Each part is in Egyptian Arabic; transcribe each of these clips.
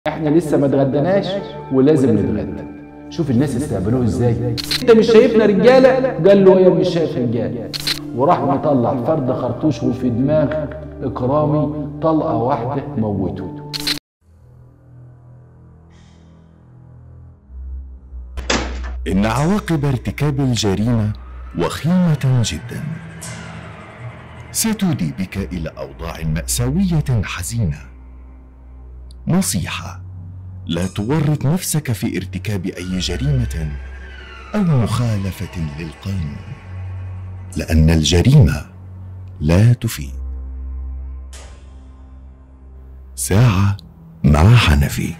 احنا لسه ما اتغدناش ولازم نتغدى شوف الناس استقبلوه ازاي انت مش شايفنا رجاله قال له ايه مش شايف رجاله وراح مطلع فرد خرطوش وفي دماغ اكرامي طلقه واحده موته إن عواقب ارتكاب الجريمة وخيمة جدا ستودي بك إلى أوضاع مأساوية حزينة نصيحة لا تورط نفسك في ارتكاب أي جريمة أو مخالفة للقانون لأن الجريمة لا تفيد ساعة مع حنفي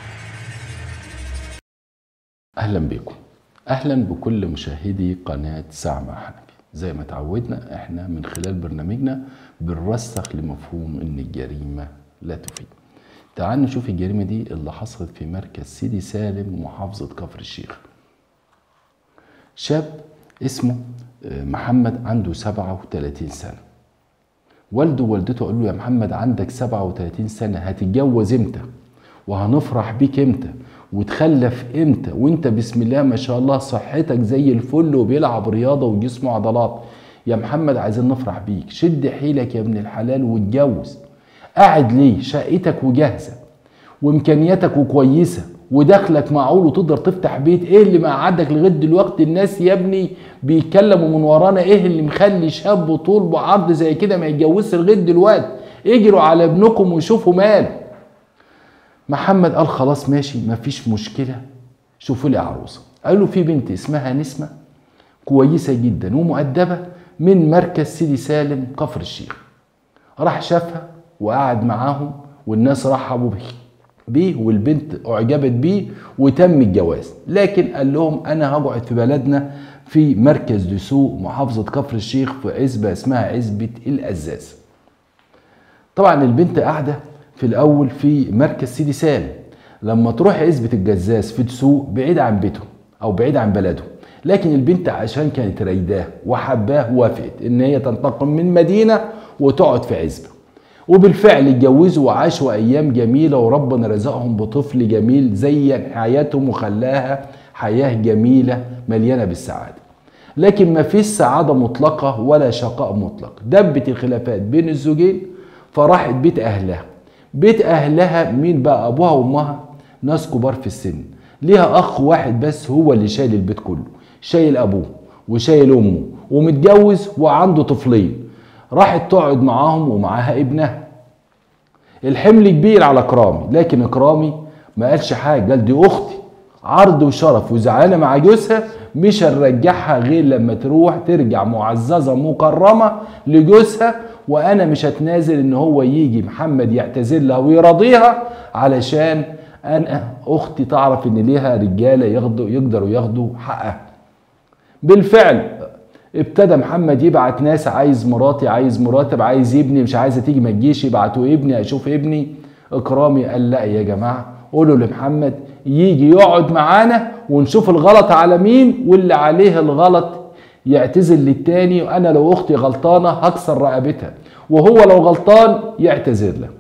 اهلا بكم اهلا بكل مشاهدي قناه ساعه مع حنفي زي ما تعودنا احنا من خلال برنامجنا بنرسخ لمفهوم ان الجريمه لا تفيد تعال نشوف الجريمه دي اللي حصلت في مركز سيدي سالم محافظه كفر الشيخ شاب اسمه آه، محمد عنده 37 سنه والده ووالدته قالوا له يا محمد عندك 37 سنة هتتجوز امتى وهنفرح بيك امتى وتخلف امتى وانت بسم الله ما شاء الله صحتك زي الفل وبيلعب رياضة وجسمه عضلات يا محمد عايزين نفرح بيك شد حيلك يا ابن الحلال واتجوز قاعد ليه شقتك وجاهزة وامكانياتك وكويسه ودخلك معقول وتقدر تفتح بيت ايه اللي مقعدك لغايه دلوقتي الناس يا ابني بيتكلموا من ورانا ايه اللي مخلي شاب طول بعرض زي كده ما يتجوزش لغايه دلوقتي اجروا على ابنكم وشوفوا ماله محمد قال خلاص ماشي مفيش مشكله شوفوا لي عروسه قالوا في بنت اسمها نسمه كويسه جدا ومؤدبه من مركز سيدي سالم كفر الشيخ راح شافها وقعد معاهم والناس رحبوا بيه بيه والبنت اعجبت بيه وتم الجواز لكن قال لهم انا هقعد في بلدنا في مركز دسوق محافظه كفر الشيخ في عزبه اسمها عزبه الازاز طبعا البنت قاعده في الاول في مركز سيدي سالم لما تروح عزبه الجزاز في دسوق بعيد عن بيتهم او بعيد عن بلدهم لكن البنت عشان كانت رايداه وحباه وافقت ان هي تنتقل من مدينه وتقعد في عزبه وبالفعل اتجوزوا وعاشوا ايام جميله وربنا رزقهم بطفل جميل زين حياتهم وخلاها حياه جميله مليانه بالسعاده لكن ما فيش سعاده مطلقه ولا شقاء مطلق دبت الخلافات بين الزوجين فراحت بيت اهلها بيت اهلها مين بقى ابوها وامها ناس كبار في السن ليها اخ واحد بس هو اللي شايل البيت كله شايل ابوه وشايل امه ومتجوز وعنده طفلين راحت تقعد معاهم ومعاها ابنها الحمل كبير على كرامي لكن كرامي ما قالش حاجه قال دي اختي عرض وشرف وزعلانه مع جوزها مش هنرجعها غير لما تروح ترجع معززه مكرمه لجوزها وانا مش هتنازل ان هو يجي محمد يعتذر لها ويرضيها علشان انا اختي تعرف ان ليها رجاله ياخدوا يقدروا ياخدوا حقها بالفعل ابتدى محمد يبعت ناس عايز مراتي عايز مراتب عايز ابني مش عايزه تيجي ما تجيش يبعتوا ابني اشوف ابني اكرامي قال لا يا جماعه قولوا لمحمد يجي يقعد معانا ونشوف الغلط على مين واللي عليه الغلط يعتذر للتاني وانا لو اختي غلطانه هكسر رقبتها وهو لو غلطان يعتذر له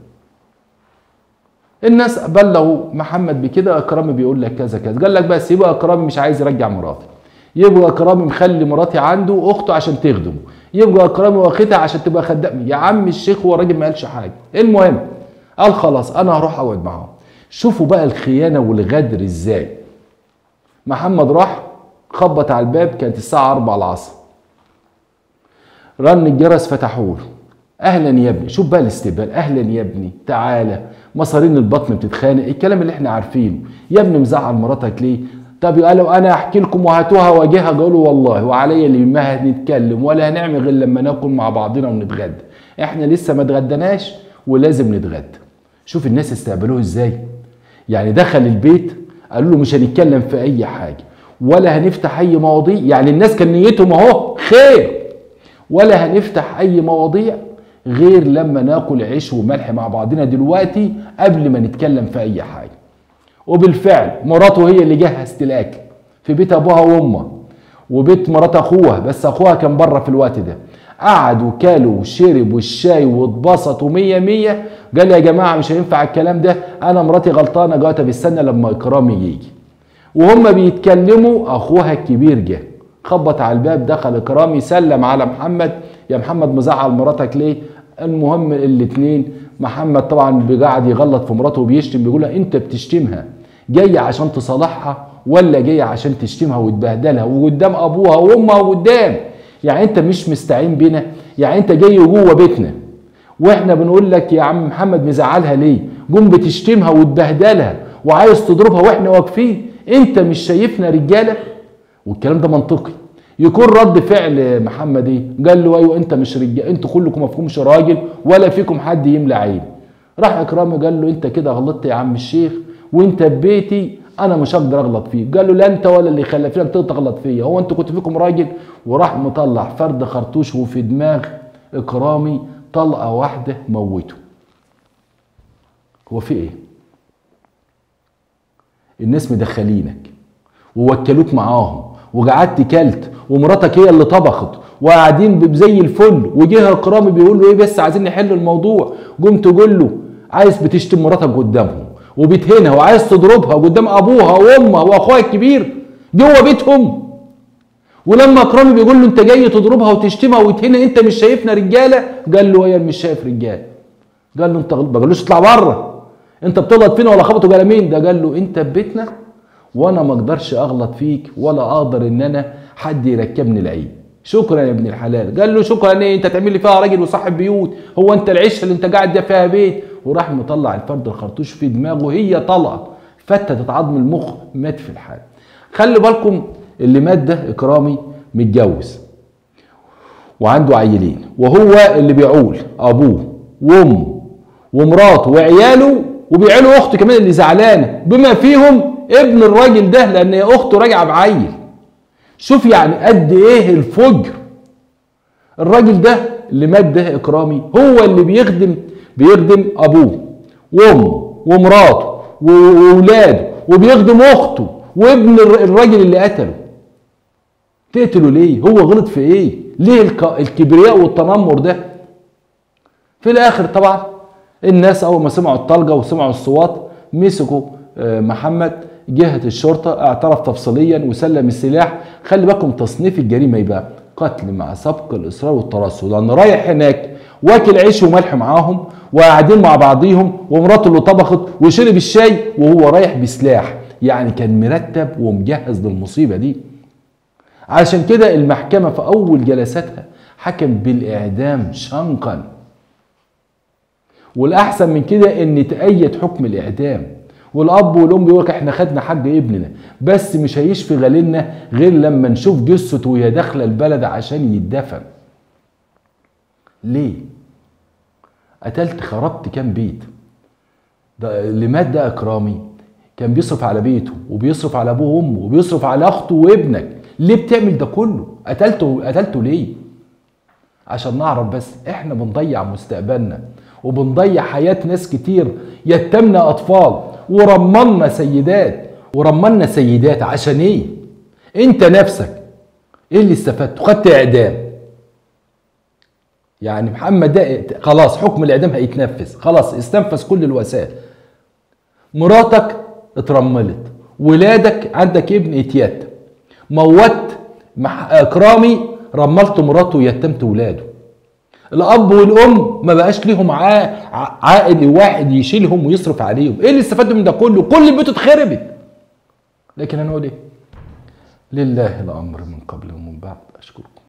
الناس بلغوا محمد بكده اكرامي بيقول لك كذا كذا قال لك بس يبقى اكرامي مش عايز يرجع مراتي يبقى اكرامي مخلي مراتي عنده اخته عشان تخدمه يبقى اكرامي واخدها عشان تبقى خدام يا عم الشيخ هو راجل ما قالش حاجه المهم قال خلاص انا هروح اقعد معاهم شوفوا بقى الخيانه والغدر ازاي محمد راح خبط على الباب كانت الساعه 4 العصر رن الجرس فتحوا له اهلا يا ابني شوف بقى الاستقبال اهلا يا ابني تعالى مصارين البطن بتتخانق الكلام اللي احنا عارفينه يا ابني مزعل مراتك ليه طب قالوا انا احكي لكم وهاتوها واجهها قالوا والله وعليا اللي ما هنتكلم ولا هنعمل غير لما ناكل مع بعضنا ونتغدى احنا لسه ما اتغدناش ولازم نتغدى شوف الناس استقبلوه ازاي يعني دخل البيت قالوا له مش هنتكلم في اي حاجه ولا هنفتح اي مواضيع يعني الناس كان نيتهم اهو خير ولا هنفتح اي مواضيع غير لما ناكل عيش وملح مع بعضنا دلوقتي قبل ما نتكلم في اي حاجه وبالفعل مراته هي اللي جهزت الاكل في بيت ابوها وامها وبيت مرات اخوها بس اخوها كان بره في الوقت ده قعد وكل وشرب والشاي واتبسط ومية مية قال يا جماعة مش هينفع الكلام ده أنا مراتي غلطانة جواتها بالسنة لما إكرامي يجي وهم بيتكلموا أخوها الكبير جه خبط على الباب دخل إكرامي سلم على محمد يا محمد مزعل مراتك ليه المهم الاتنين محمد طبعا قاعد يغلط في مراته وبيشتم بيقول لها انت بتشتمها جايه عشان تصالحها ولا جايه عشان تشتمها وتبهدلها وقدام ابوها وامها وقدام يعني انت مش مستعين بينا يعني انت جاي جوه بيتنا واحنا بنقول لك يا عم محمد مزعلها ليه قوم بتشتمها وتبهدلها وعايز تضربها واحنا واقفين انت مش شايفنا رجاله والكلام ده منطقي يكون رد فعل محمد ايه قال له ايوه انت مش رجال انتوا كلكم مفهومش راجل ولا فيكم حد يملى عين راح اكرامي قال له انت كده غلطت يا عم الشيخ وانت ببيتي انا مش هقدر اغلط فيك قال له لا انت ولا اللي خلى فيك تغلط فيا هو انتوا كنت فيكم راجل وراح مطلع فرد خرطوش وفي دماغ اكرامي طلقه واحده موته هو في ايه الناس مدخلينك ووكلوك معاهم وقعدت كلت ومراتك هي اللي طبخت وقاعدين زي الفل وجه اكرامي بيقول له ايه بس عايزين نحل الموضوع قوم تقول له عايز بتشتم مراتك قدامهم وبتهينها وعايز تضربها قدام ابوها وامها واخوها الكبير جوه بيتهم ولما اكرامي بيقول له انت جاي تضربها وتشتمها وتهينها انت مش شايفنا رجاله قال له ايه مش شايف رجاله قال له انت غلط ما قالوش اطلع بره انت بتغلط فينا ولا خبطوا جلامين ده قال له انت ببيتنا وانا ما اقدرش اغلط فيك ولا اقدر ان انا حد يركبني العيب شكرا يا ابن الحلال قال له شكرا ايه انت تعمل لي فيها راجل وصاحب بيوت هو انت العشه اللي انت قاعد ده فيها بيت وراح مطلع الفرد الخرطوش في دماغه هي طلقه فتت عظم المخ مات في الحال خلي بالكم اللي مات ده اكرامي متجوز وعنده عيلين وهو اللي بيعول ابوه وامه ومراته وعياله وبيعيلوا اخته كمان اللي زعلانه بما فيهم ابن الراجل ده لان هي اخته راجعه بعيل شوف يعني قد ايه الفجر الراجل ده اللي مات ده اكرامي هو اللي بيخدم بيخدم ابوه وامه ومراته واولاده وبيخدم اخته وابن الراجل اللي قتله تقتله ليه هو غلط في ايه ليه الكبرياء والتنمر ده في الاخر طبعا الناس اول ما سمعوا الطلقه وسمعوا الصوات مسكوا محمد جهة الشرطة اعترف تفصيليا وسلم السلاح خلي بالكم تصنيف الجريمة يبقى قتل مع سبق الإصرار والترصد لأن رايح هناك واكل عيش وملح معاهم وقاعدين مع بعضيهم ومراته اللي طبخت وشرب الشاي وهو رايح بسلاح يعني كان مرتب ومجهز للمصيبة دي عشان كده المحكمة في أول جلساتها حكم بالإعدام شنقا والأحسن من كده إن تأيد حكم الإعدام والاب والام بيقول احنا خدنا حق ابننا بس مش هيشفي غليلنا غير لما نشوف جثته وهي داخله البلد عشان يتدفن ليه قتلت خربت كام بيت ده اللي مات ده اكرامي كان بيصرف على بيته وبيصرف على ابوه وامه وبيصرف على اخته وابنك ليه بتعمل ده كله قتلته قتلته ليه عشان نعرف بس احنا بنضيع مستقبلنا وبنضيع حياة ناس كتير يتمنا أطفال ورملنا سيدات ورملنا سيدات عشان ايه انت نفسك ايه اللي استفدته خدت اعدام يعني محمد ده خلاص حكم الاعدام هيتنفذ خلاص استنفذ كل الوسائل مراتك اترملت ولادك عندك ابن اتيتم موت اكرامي رملت مراته ويتمت ولاده الاب والام ما بقاش ليهم عائل واحد يشيلهم ويصرف عليهم ايه اللي استفادوا من ده كله كل البيوت اتخربت لكن هنقول ايه لله الامر من قبل ومن بعد اشكركم